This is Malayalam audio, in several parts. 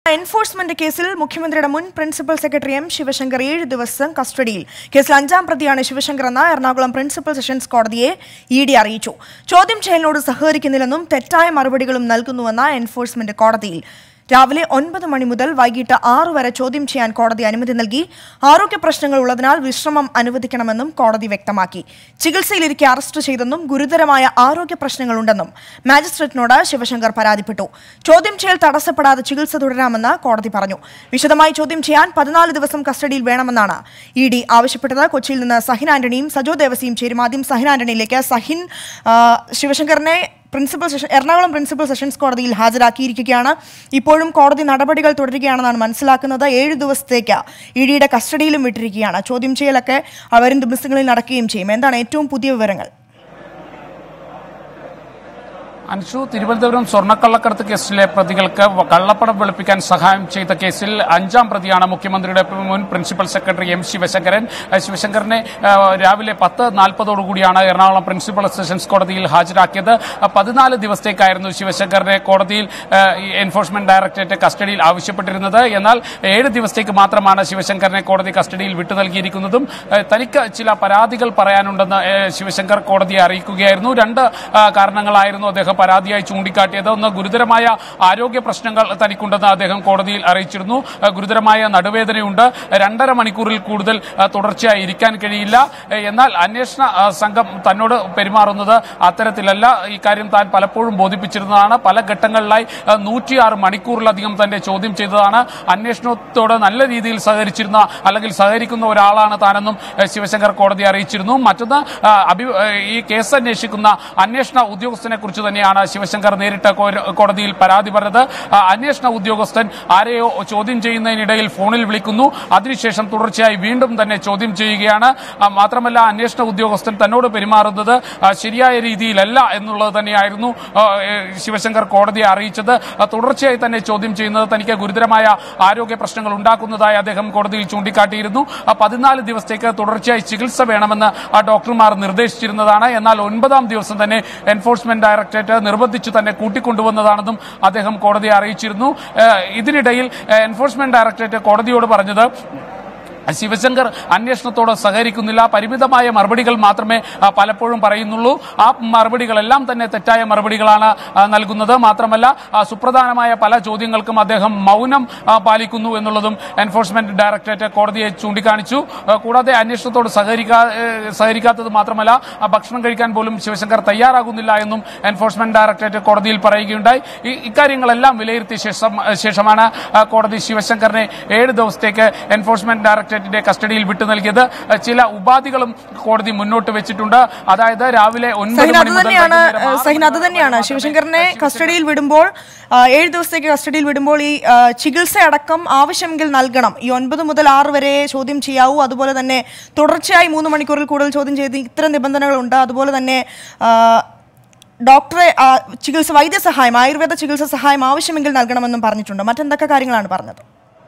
എൻഫോഴ്സ്മെന്റ് കേസിൽ മുഖ്യമന്ത്രിയുടെ മുൻ പ്രിൻസിപ്പൽ സെക്രട്ടറി എം ശിവശങ്കർ ഏഴ് ദിവസം കസ്റ്റഡിയിൽ കേസിൽ അഞ്ചാം പ്രതിയാണ് ശിവശങ്കർ എന്ന എറണാകുളം പ്രിൻസിപ്പൽ സെഷൻസ് കോടതിയെ ഇ ഡി അറിയിച്ചു ചോദ്യം ചെയ്യലിനോട് സഹകരിക്കുന്നില്ലെന്നും തെറ്റായ മറുപടികളും നൽകുന്നുവെന്ന എൻഫോഴ്സ്മെന്റ് കോടതിയിൽ രാവിലെ ഒൻപത് മണി മുതൽ വൈകിട്ട് ആറ് വരെ ചോദ്യം ചെയ്യാൻ കോടതി അനുമതി നൽകി ആരോഗ്യ പ്രശ്നങ്ങൾ ഉള്ളതിനാൽ വിശ്രമം അനുവദിക്കണമെന്നും കോടതി വ്യക്തമാക്കി ചികിത്സയിലിരിക്കെ അറസ്റ്റ് ചെയ്തെന്നും ഗുരുതരമായ ആരോഗ്യ പ്രശ്നങ്ങളുണ്ടെന്നും മാജിസ്ട്രേറ്റിനോട് ശിവശങ്കർ പരാതിപ്പെട്ടു ചോദ്യം ചെയ്യൽ തടസ്സപ്പെടാതെ ചികിത്സ തുടരാമെന്ന് കോടതി പറഞ്ഞു വിശദമായി ചോദ്യം ചെയ്യാൻ പതിനാല് ദിവസം കസ്റ്റഡിയിൽ വേണമെന്നാണ് ഇ ഡി ആവശ്യപ്പെട്ടത് കൊച്ചിയിൽ നിന്ന് സഹിൻ ആന്റണിയും സജോ ദേവസിയും ചേരും ആദ്യം സഹിൻ ആന്റണിയിലേക്ക് സഹിൻ ആ, ശിവശങ്കറിനെ principal session Ernakulam principal sessions കോടതിയിൽ ഹാജരാക്കിയിരിക്കുകയാണ് ഇപ്പോഴും കോടതി നടപടികൾ തുടരുകയാണെന്നാണ് മനസ്സിലാക്കുന്നത് ഏഴ് ദിവസത്തേക്ക് ഇ ഡിയുടെ കസ്റ്റഡിയിലും വിട്ടിരിക്കുകയാണ് ചോദ്യം ചെയ്യലൊക്കെ വരും ദിവസങ്ങളിൽ നടക്കുകയും ചെയ്യും എന്താണ് ഏറ്റവും പുതിയ വിവരങ്ങൾ അൻഷു തിരുവനന്തപുരം സ്വർണ്ണക്കള്ളക്കടത്ത് കേസിലെ പ്രതികൾക്ക് കള്ളപ്പണം വെളുപ്പിക്കാൻ സഹായം ചെയ്ത കേസിൽ അഞ്ചാം പ്രതിയാണ് മുഖ്യമന്ത്രിയുടെ മുൻ പ്രിൻസിപ്പൽ സെക്രട്ടറി എം ശിവശങ്കരൻ അഹ് ശിവശങ്കരനെ അഹ് രാവിലെ പത്ത് നാൽപ്പതോടുകൂടിയാണ് എറണാകുളം പ്രിൻസിപ്പൽ സെഷൻസ് കോടതിയിൽ ഹാജരാക്കിയത് അഹ് പതിനാല് ദിവസത്തേക്കായിരുന്നു ശിവശങ്കറിനെ കോടതിയിൽ അഹ് ഈ എൻഫോഴ്സ്മെന്റ് ഡയറക്ടറേറ്റ് കസ്റ്റഡിയിൽ ആവശ്യപ്പെട്ടിരുന്നത് എന്നാൽ ഏഴ് ദിവസത്തേക്ക് മാത്രമാണ് ശിവശങ്കറിനെ കോടതി കസ്റ്റഡിയിൽ വിട്ടു നൽകിയിരിക്കുന്നതും അഹ് തനിക്ക് ചില പരാതികൾ പറയാനുണ്ടെന്ന് അഹ് ശിവശങ്കർ കോടതിയെ അറിയിക്കുകയായിരുന്നു രണ്ട് അഹ് കാരണങ്ങളായിരുന്നു അദ്ദേഹം പരാതിയായി ചൂണ്ടിക്കാട്ടിയത് ഒന്ന് ഗുരുതരമായ ആരോഗ്യ പ്രശ്നങ്ങൾ തനിക്കുണ്ടെന്ന് അദ്ദേഹം കോടതിയിൽ അറിയിച്ചിരുന്നു അഹ് ഗുരുതരമായ നടുവേദനയുണ്ട് രണ്ടര മണിക്കൂറിൽ കൂടുതൽ അഹ് തുടർച്ചയായി ഇരിക്കാൻ കഴിയില്ല അഹ് എന്നാൽ അന്വേഷണ അഹ് സംഘം തന്നോട് പെരുമാറുന്നത് അത്തരത്തിലല്ല ഇക്കാര്യം താൻ പലപ്പോഴും ബോധിപ്പിച്ചിരുന്നതാണ് പല ഘട്ടങ്ങളിലായി അഹ് നൂറ്റിയാറ് മണിക്കൂറിലധികം തന്നെ ചോദ്യം ചെയ്തതാണ് അന്വേഷണത്തോട് നല്ല രീതിയിൽ സഹകരിച്ചിരുന്ന അല്ലെങ്കിൽ സഹകരിക്കുന്ന ഒരാളാണ് താനെന്നും അഹ് ശിവശങ്കർ കോടതി അറിയിച്ചിരുന്നു മറ്റൊന്ന് അഹ് അഭി- അഹ് ഈ കേസ് അന്വേഷിക്കുന്ന അന്വേഷണ ഉദ്യോഗസ്ഥനെ കുറിച്ച് തന്നെയാണ് ശിവശങ്കർ നേരിട്ട് കോ- കോടതിയിൽ പരാതി പറഞ്ഞത് അഹ് അന്വേഷണ ഉദ്യോഗസ്ഥൻ ആരെയോ ചോദ്യം ചെയ്യുന്നതിനിടയിൽ ഫോണിൽ വിളിക്കുന്നു അതിനുശേഷം തുടർച്ചയായി വീണ്ടും തന്നെ ചോദ്യം ചെയ്യുകയാണ് അഹ് മാത്രമല്ല അന്വേഷണ ഉദ്യോഗസ്ഥൻ തന്നോട് പെരുമാറുന്നത് അഹ് ശരിയായ രീതിയിലല്ല എന്നുള്ളത് തന്നെയായിരുന്നു അഹ് ഏഹ് ശിവശങ്കർ കോടതിയെ അറിയിച്ചത് അഹ് തുടർച്ചയായി തന്നെ ചോദ്യം ചെയ്യുന്നത് തനിക്ക് ഗുരുതരമായ ആരോഗ്യ പ്രശ്നങ്ങൾ ഉണ്ടാക്കുന്നതായി അദ്ദേഹം കോടതിയിൽ ചൂണ്ടിക്കാട്ടിയിരുന്നു ആ പതിനാല് ദിവസത്തേക്ക് തുടർച്ചയായി ചികിത്സ വേണമെന്ന് ആ ഡോക്ടർമാർ നിർദ്ദേശിച്ചിരുന്നതാണ് എന്നാൽ ഒൻപതാം ദിവസം തന്നെ എൻഫോഴ്സ്മെന്റ് ഡയറക്ടറേറ്റ് നിർബന്ധിച്ചു തന്നെ കൂട്ടിക്കൊണ്ടുവന്നതാണെന്നും അദ്ദേഹം കോടതിയെ അറിയിച്ചിരുന്നു ഏഹ് ഇതിനിടയിൽ ഏഹ് എൻഫോഴ്സ്മെന്റ് ഡയറക്ടറേറ്റ് കോടതിയോട് പറഞ്ഞത് ശിവശങ്കർ അന്വേഷണത്തോട് സഹകരിക്കുന്നില്ല പരിമിതമായ മറുപടികൾ മാത്രമേ ആ, പലപ്പോഴും പറയുന്നുള്ളൂ ആ മറുപടികളെല്ലാം തന്നെ തെറ്റായ മറുപടികളാണ് ആ, നൽകുന്നത് മാത്രമല്ല ആ, സുപ്രധാനമായ പല ചോദ്യങ്ങൾക്കും അദ്ദേഹം മൗനം ആ, പാലിക്കുന്നു എന്നുള്ളതും എൻഫോഴ്സ്മെന്റ് ഡയറക്ടറേറ്റ് കോടതിയെ ചൂണ്ടിക്കാണിച്ചു ആ, കൂടാതെ അന്വേഷണത്തോട് സഹകരിക്കാ ഏ, സഹകരിക്കാത്തത് മാത്രമല്ല ആ, ഭക്ഷണം കഴിക്കാൻ പോലും ശിവശങ്കർ തയ്യാറാകുന്നില്ല എന്നും എൻഫോഴ്സ്മെന്റ് ഡയറക്ടറേറ്റ് കോടതിയിൽ പറയുകയുണ്ടായി ഈ ഇക്കാര്യങ്ങളെല്ലാം വിലയിരുത്തിയ ശേഷം ശേഷമാണ് ആ, കോടതി ശിവശങ്കറിനെ ഏഴ് ദിവസത്തേക്ക് എൻഫോഴ്സ്മെന്റ് ഡയറക്ടറേറ്റിന്റെ കസ്റ്റഡിയിൽ വിട്ടു നൽകിയത് ആ, ചില ഉപാധികളും കോടതി മുന്നോട്ട് വെച്ചിട്ടുണ്ട് അതായത് രാവിലെ ഒൻപത് സഹിൻ അത് മണി മുതൽ തന്നെയാണ് വൈകുന്നേരം ആറ് സഹിൻ അത് മണി തന്നെയാണ് വരെ ശിവശങ്കറിനെ മാത്രമേ കസ്റ്റഡിയിൽ വിടുമ്പോൾ ആ, ഏഴ് ദിവസത്തേക്ക് കസ്റ്റഡിയിൽ വിടുമ്പോൾ ഈ ആ, ചികിത്സ അടക്കം ആവശ്യമെങ്കിൽ നൽകണം ഈ ഒൻപത് മുതൽ ആറ് വരെ ചോദ്യം ചെയ്യാവൂ അതുപോലെ തന്നെ തുടർച്ചയായി മൂന്ന് മണിക്കൂറിൽ കൂടുതൽ ചോദ്യം ചെയ്ത് ഇത്തരം നിബന്ധനകളുണ്ട് അതുപോലെ തന്നെ ആ, ഡോക്ടറെ ആ, ചികിത്സ വൈദ്യസഹായം ആയുർവേദ ചികിത്സ സഹായം ആവശ്യമെങ്കിൽ നൽകണമെന്നും പറഞ്ഞിട്ടുണ്ട് മറ്റെന്തൊക്കെ കാര്യങ്ങളാണ് പറഞ്ഞത്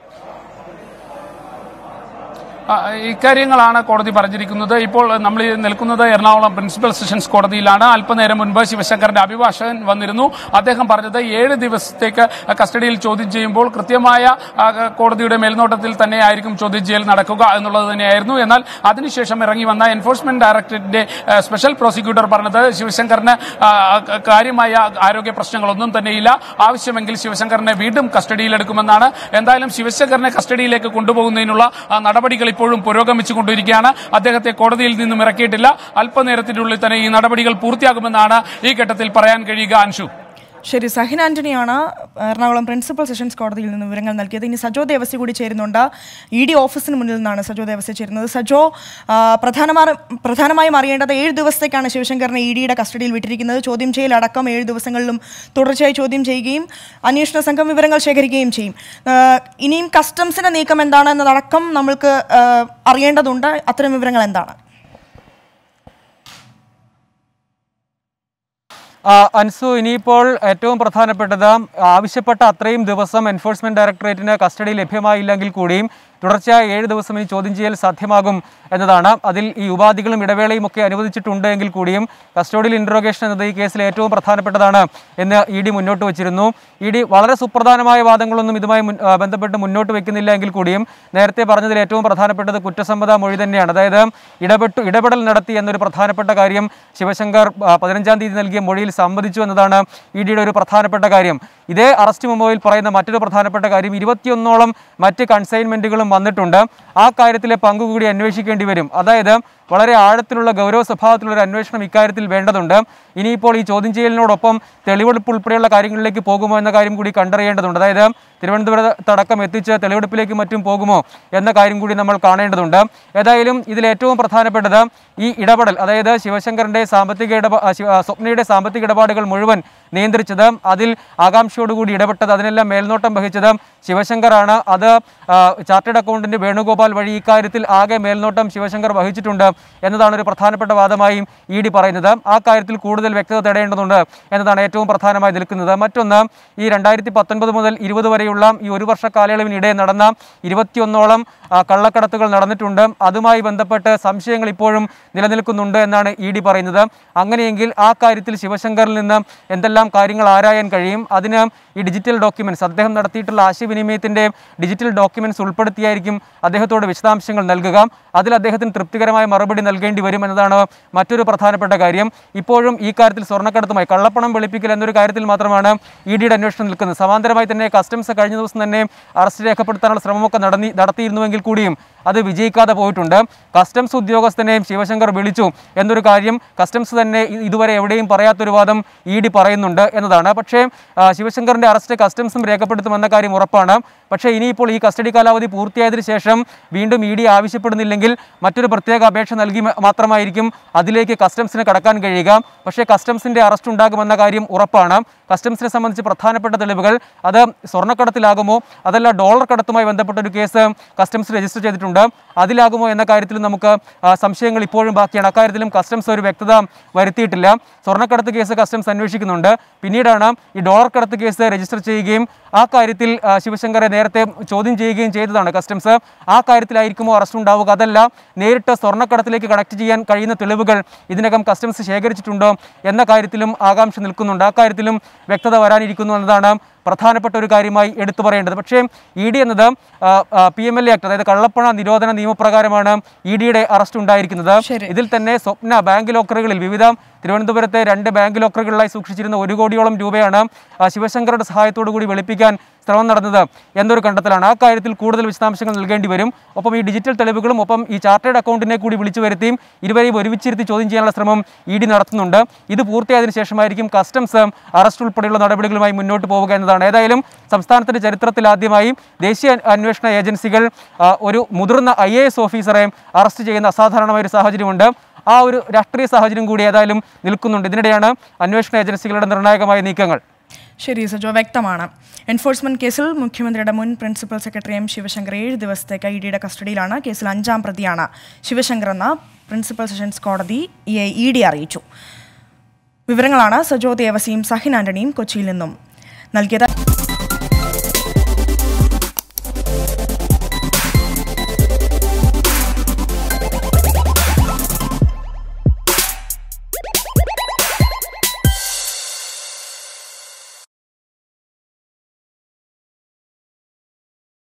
ആ, ഇക്കാര്യങ്ങളാണ് കോടതി പറഞ്ഞിരിക്കുന്നത് ഇപ്പോൾ നമ്മൾ ഈ നിൽക്കുന്നത് എറണാകുളം പ്രിൻസിപ്പൽ സെഷൻസ് കോടതിയിലാണ് അല്പനേരം മുൻപ് ശിവശങ്കറിന്റെ അഭിഭാഷകൻ വന്നിരുന്നു അദ്ദേഹം പറഞ്ഞത് ഏഴ് ദിവസത്തേക്ക് കസ്റ്റഡിയിൽ ചോദ്യം ചെയ്യുമ്പോൾ കൃത്യമായ ആ, കോടതിയുടെ മേൽനോട്ടത്തിൽ തന്നെ ആയിരിക്കും ചോദ്യം ചെയ്യൽ നടക്കുക എന്നുള്ളത് തന്നെയായിരുന്നു എന്നാൽ അതിനുശേഷം ഇറങ്ങി വന്ന എൻഫോഴ്സ്മെന്റ് ഡയറക്ടറേറ്റിന്റെ ആ, സ്പെഷ്യൽ പ്രോസിക്യൂട്ടർ പറഞ്ഞത് ശിവശങ്കറിന് ആ, കാര്യമായ ആരോഗ്യ പ്രശ്നങ്ങളൊന്നും തന്നെയില്ല ആവശ്യമെങ്കിൽ ശിവശങ്കറിനെ വീണ്ടും കസ്റ്റഡിയിലെടുക്കുമെന്നാണ് എന്തായാലും ശിവശങ്കറിനെ കസ്റ്റഡിയിലേക്ക് കൊണ്ടുപോകുന്നതിനുള്ള ആ, നടപടികൾ ഇപ്പോഴും പുരോഗമിച്ചുകൊണ്ടിരിക്കുകയാണ് അദ്ദേഹത്തെ കോടതിയിൽ നിന്നും ഇറക്കിയിട്ടില്ല അല്പനേരത്തിനുള്ളിൽ തന്നെ ഈ നടപടികൾ പൂർത്തിയാകുമെന്നാണ് ഈ ഘട്ടത്തിൽ പറയാൻ കഴിയുക അൻഷു ശരി സഹിൻ ആന്റണിയാണ് എറണാകുളം പ്രിൻസിപ്പൽ സെഷൻസ് കോടതിയിൽ നിന്ന് വിവരങ്ങൾ നൽകിയത് ഇനി സജോ ദേവസി കൂടി ചേരുന്നുണ്ട് ഇ ഡി ഓഫീസിന് മുന്നിൽ നിന്നാണ് സജോ ദേവസി ചേരുന്നത് സജോ ആ, പ്രധാനമാ- പ്രധാനമായും അറിയേണ്ടത് ഏഴ് ദിവസത്തേക്കാണ് ശിവശങ്കറിനെ ഇ ഡിയുടെ കസ്റ്റഡിയിൽ വിട്ടിരിക്കുന്നത് ചോദ്യം ചെയ്യലടക്കം ഏഴ് ദിവസങ്ങളിലും തുടർച്ചയായി ചോദ്യം ചെയ്യുകയും അന്വേഷണ സംഘം വിവരങ്ങൾ ശേഖരിക്കുകയും ചെയ്യും ആ, ഇനിയും കസ്റ്റംസിന്റെ നീക്കം എന്താണ് എന്നതടക്കം നമ്മൾക്ക് ആ, അറിയേണ്ടതുണ്ട് അത്തരം വിവരങ്ങൾ എന്താണ് ആ, അൻസു ഇനിയിപ്പോൾ ഏറ്റവും പ്രധാനപ്പെട്ടത് ആവശ്യപ്പെട്ട അത്രയും ദിവസം എൻഫോഴ്സ്മെന്റ് ഡയറക്ടറേറ്റിന് കസ്റ്റഡി ലഭ്യമായില്ലെങ്കിൽ കൂടിയും തുടർച്ചയായ ഏഴ് ദിവസം ഈ ചോദ്യം ചെയ്യൽ സാധ്യമാകും എന്നതാണ് അതിൽ ഈ ഉപാധികളും ഇടവേളയും ഒക്കെ അനുവദിച്ചിട്ടുണ്ട് എങ്കിൽ കൂടിയും കസ്റ്റോഡിയൽ ഇൻട്രോഗേഷൻ എന്നത് ഈ കേസിൽ ഏറ്റവും പ്രധാനപ്പെട്ടതാണ് എന്ന് ഇ ഡി മുന്നോട്ട് വച്ചിരുന്നു ഇ ഡി വളരെ സുപ്രധാനമായ വാദങ്ങളൊന്നും ഇതുമായി മുൻ- ആ, ബന്ധപ്പെട്ട് മുന്നോട്ട് വെക്കുന്നില്ല എങ്കിൽ കൂടിയും നേരത്തെ പറഞ്ഞതിൽ ഏറ്റവും പ്രധാനപ്പെട്ടത് കുറ്റസമ്മത മൊഴി തന്നെയാണ് അതായത് ഇടപെട്ടു ഇടപെടൽ നടത്തി എന്നൊരു പ്രധാനപ്പെട്ട കാര്യം ശിവശങ്കർ ആ, പതിനഞ്ചാം തീയതി നൽകിയ മൊഴിയിൽ സമ്മതിച്ചു എന്നതാണ് ഇ ഡിയുടെ ഒരു പ്രധാനപ്പെട്ട കാര്യം ഇതേ അറസ്റ്റ് മെമ്മോയിൽ പറയുന്ന മറ്റൊരു പ്രധാനപ്പെട്ട കാര്യം ഇരുപത്തിയൊന്നോളം മറ്റ് കൺസൈൻമെന്റുകളും വന്നിട്ടുണ്ട് ആ കാര്യത്തിലെ പങ്കു കൂടി അന്വേഷിക്കേണ്ടി വരും അതായത് വളരെ ആഴത്തിലുള്ള ഗൗരവ സ്വഭാവത്തിലുള്ള ഒരു അന്വേഷണം ഇക്കാര്യത്തിൽ വേണ്ടതുണ്ട് ഇനിയിപ്പോൾ ഈ ചോദ്യം ചെയ്യലിനോടൊപ്പം തെളിവെടുപ്പ് ഉൾപ്പെടെയുള്ള കാര്യങ്ങളിലേക്ക് പോകുമോ എന്ന കാര്യം കൂടി കണ്ടറിയേണ്ടതുണ്ട് അതായത് തിരുവനന്തപുരത്തടക്കം എത്തിച്ച് തെളിവെടുപ്പിലേക്ക് മറ്റും പോകുമോ എന്ന കാര്യം കൂടി നമ്മൾ കാണേണ്ടതുണ്ട് ഏതായാലും ഇതിൽ ഏറ്റവും പ്രധാനപ്പെട്ടത് ഈ ഇടപെടൽ അതായത് ശിവശങ്കറിന്റെ സാമ്പത്തിക ഇടപ ആ, ശിവ- ആ, സ്വപ്നയുടെ സാമ്പത്തിക ഇടപാടുകൾ മുഴുവൻ നിയന്ത്രിച്ചത് അതിൽ ആകാംക്ഷയോടുകൂടി ഇടപെട്ടത് അതിനെല്ലാം മേൽനോട്ടം വഹിച്ചത് ശിവശങ്കറാണ് അത് ആ, ചാർട്ടേഡ് അക്കൗണ്ടന്റ് വേണുഗോപാൽ വഴി ഇക്കാര്യത്തിൽ ആകെ മേൽനോട്ടം ശിവശങ്കർ വഹിച്ചിട്ടുണ്ട് എന്നതാണ് ഒരു പ്രധാനപ്പെട്ട വാദമായും ഇ ഡി പറയുന്നത് ആ കാര്യത്തിൽ കൂടുതൽ വ്യക്തത തേടേണ്ടതുണ്ട് എന്നതാണ് ഏറ്റവും പ്രധാനമായി നിൽക്കുന്നത് മറ്റൊന്ന് ഈ രണ്ടായിരത്തി പത്തൊൻപത് മുതൽ ഇരുപത് വരെയുള്ള ഈ ഒരു വർഷ കാലയളവിനിടെ നടന്ന ഇരുപത്തിയൊന്നോളം ആ, കള്ളക്കടത്തുകൾ നടന്നിട്ടുണ്ട് അതുമായി ബന്ധപ്പെട്ട് സംശയങ്ങൾ ഇപ്പോഴും നിലനിൽക്കുന്നുണ്ട് എന്നാണ് ഇ ഡി പറയുന്നത് അങ്ങനെയെങ്കിൽ ആ കാര്യത്തിൽ ശിവശങ്കറിൽ നിന്ന് എന്തെല്ലാം കാര്യങ്ങൾ ആരായാൻ കഴിയും അതിന് ഈ ഡിജിറ്റൽ ഡോക്യുമെന്റ്സ് അദ്ദേഹം നടത്തിയിട്ടുള്ള ആശയവിനിമയത്തിന്റെ ഡിജിറ്റൽ ഡോക്യുമെന്റ്സ് ഉൾപ്പെടുത്തിയായിരിക്കും അദ്ദേഹത്തോട് വിശദാംശങ്ങൾ നൽകുക അതിൽ അദ്ദേഹത്തിന് തൃപ്തികരമായ മറുപടി നൽകേണ്ടി വരും എന്നതാണ് മറ്റൊരു പ്രധാനപ്പെട്ട കാര്യം ഇപ്പോഴും ഈ കാര്യത്തിൽ സ്വർണ്ണക്കടത്തുമായി കള്ളപ്പണം വെളുപ്പിക്കൽ എന്നൊരു കാര്യത്തിൽ മാത്രമാണ് ഇ ഡിയുടെ അന്വേഷണം നിൽക്കുന്നത് സമാന്തരമായി തന്നെ കസ്റ്റംസ് കഴിഞ്ഞ ദിവസം തന്നെ അറസ്റ്റ് രേഖപ്പെടുത്താനുള്ള ശ്രമമൊക്കെ നടന്നി നടത്തിയിരുന്നുവെങ്കിൽ കൂടിയും അത് വിജയിക്കാതെ പോയിട്ടുണ്ട് കസ്റ്റംസ് ഉദ്യോഗസ്ഥനെയും ശിവശങ്കർ വിളിച്ചു എന്നൊരു കാര്യം കസ്റ്റംസ് തന്നെ ഇ- ഇതുവരെ എവിടെയും പറയാത്തൊരു വാദം ഇ ഡി പറയുന്നുണ്ട് എന്നതാണ് പക്ഷേ ആ, ശിവശങ്കറിന്റെ അറസ്റ്റ് കസ്റ്റംസും രേഖപ്പെടുത്തുമെന്ന കാര്യം ഉറപ്പാണ് പക്ഷേ ഇനിയിപ്പോൾ ഈ കസ്റ്റഡി കാലാവധി പൂർത്തിയായതിനു ശേഷം വീണ്ടും ഇ ഡി ആവശ്യപ്പെടുന്നില്ലെങ്കിൽ മറ്റൊരു പ്രത്യേക അപേക്ഷ നൽകി മ- മാത്രമായിരിക്കും അതിലേക്ക് കസ്റ്റംസിന് കടക്കാൻ കഴിയുക പക്ഷേ കസ്റ്റംസിന്റെ അറസ്റ്റ് ഉണ്ടാകുമെന്ന കാര്യം ഉറപ്പാണ് കസ്റ്റംസിനെ സംബന്ധിച്ച് പ്രധാനപ്പെട്ട തെളിവുകൾ അത് സ്വർണ്ണക്കടത്തിലാകുമോ അതല്ല ഡോളർ കടത്തുമായി ബന്ധപ്പെട്ട ഒരു കേസ് കസ്റ്റംസ് രജിസ്റ്റർ ചെയ്തിട്ടുണ്ട് അതിലാകുമോ എന്ന കാര്യത്തിൽ നമുക്ക് ആ, സംശയങ്ങൾ ഇപ്പോഴും ബാക്കിയാണ് അക്കാര്യത്തിലും കസ്റ്റംസ് ഒരു വ്യക്തത വരുത്തിയിട്ടില്ല സ്വർണ്ണക്കടത്ത് കേസ് കസ്റ്റംസ് അന്വേഷിക്കുന്നുണ്ട് പിന്നീടാണ് ഈ ഡോളർ കടത്ത് കേസ് രജിസ്റ്റർ ചെയ്യുകയും ആ കാര്യത്തിൽ ആ, ശിവശങ്കറെ നേരത്തെ ചോദ്യം ചെയ്യുകയും ചെയ്തതാണ് കസ്റ്റംസ് ആ കാര്യത്തിലായിരിക്കുമോ അറസ്റ്റ് ഉണ്ടാവുക അതല്ല നേരിട്ട് സ്വർണ്ണക്കടത്തിലേക്ക് കണക്ട് ചെയ്യാൻ കഴിയുന്ന തെളിവുകൾ ഇതിനകം കസ്റ്റംസ് ശേഖരിച്ചിട്ടുണ്ടോ എന്ന കാര്യത്തിലും ആകാംക്ഷ നിൽക്കുന്നുണ്ട് ആ കാര്യത്തിലും വ്യക്തത വരാനിരിക്കുന്നു എന്നതാണ് പ്രധാനപ്പെട്ട ഒരു കാര്യമായി എടുത്തു പറയേണ്ടത് പക്ഷേ ഇ ഡി എന്നത് P M L A act അതായത് കള്ളപ്പണ നിരോധന നിയമപ്രകാരമാണ് ഇ ഡിയുടെ അറസ്റ്റ് ഉണ്ടായിരിക്കുന്നത് ശരി. ഇതിൽ തന്നെ സ്വപ്ന ബാങ്ക് ലോക്കറുകളിൽ വിവിധ തിരുവനന്തപുരത്തെ രണ്ട് ബാങ്ക് ലോക്കറുകളിലായി സൂക്ഷിച്ചിരുന്ന ഒരു കോടിയോളം രൂപയാണ് ആ, ശിവശങ്കറുടെ സഹായത്തോടു കൂടി വെളുപ്പിക്കാൻ ശ്രമം നടന്നത് എന്നൊരു കണ്ടെത്തലാണ് ആ കാര്യത്തിൽ കൂടുതൽ വിശദാംശങ്ങൾ നൽകേണ്ടി വരും ഒപ്പം ഈ ഡിജിറ്റൽ തെളിവുകളും ഒപ്പം ഈ ചാർട്ടേഡ് അക്കൗണ്ടിനെ കൂടി വിളിച്ചു വരുത്തിയും ഇരുവരെയും ഒരുമിച്ചിരുത്തി ചോദ്യം ചെയ്യാനുള്ള ശ്രമം ഇ ഡി നടത്തുന്നുണ്ട് ഇത് പൂർത്തിയായതിനു ശേഷമായിരിക്കും കസ്റ്റംസ് അറസ്റ്റ് ഉൾപ്പെടെയുള്ള നടപടികളുമായി മുന്നോട്ട് പോവുക എന്നതാണ് ഏതായാലും സംസ്ഥാനത്തിന്റെ ചരിത്രത്തിൽ ആദ്യമായി ദേശീയ അന്വേഷണ ഏജൻസികൾ ആ, ഒരു മുതിർന്ന ഐ എ എസ് ഓഫീസറെ അറസ്റ്റ് ചെയ്യുന്ന അസാധാരണമായ ഒരു സാഹചര്യമുണ്ട് ആ ഒരു രാഷ്ട്രീയ സാഹചര്യം കൂടി ഏതായാലും നിൽക്കുന്നുണ്ട് ഇതിനിടെയാണ് അന്വേഷണ ഏജൻസികളുടെ നിർണായകമായ നീക്കങ്ങൾ ശരി സജോ വ്യക്തമാണ് എൻഫോഴ്സ്മെന്റ് കേസിൽ മുഖ്യമന്ത്രിയുടെ മുൻ പ്രിൻസിപ്പൽ സെക്രട്ടറി എം ശിവശങ്കർ ഏഴ് ദിവസത്തേക്ക് ഇ ഡിയുടെ കസ്റ്റഡിയിലാണ് കേസിൽ അഞ്ചാം പ്രതിയാണ് ശിവശങ്കർ എന്ന പ്രിൻസിപ്പൽ സെഷൻസ് കോടതി ഇ ഡി അറിയിച്ചു വിവരങ്ങളാണ് സജോ ദേവസിയും സഹിൻ ആന്റണിയും കൊച്ചിയിൽ നിന്നും നൽകിയത്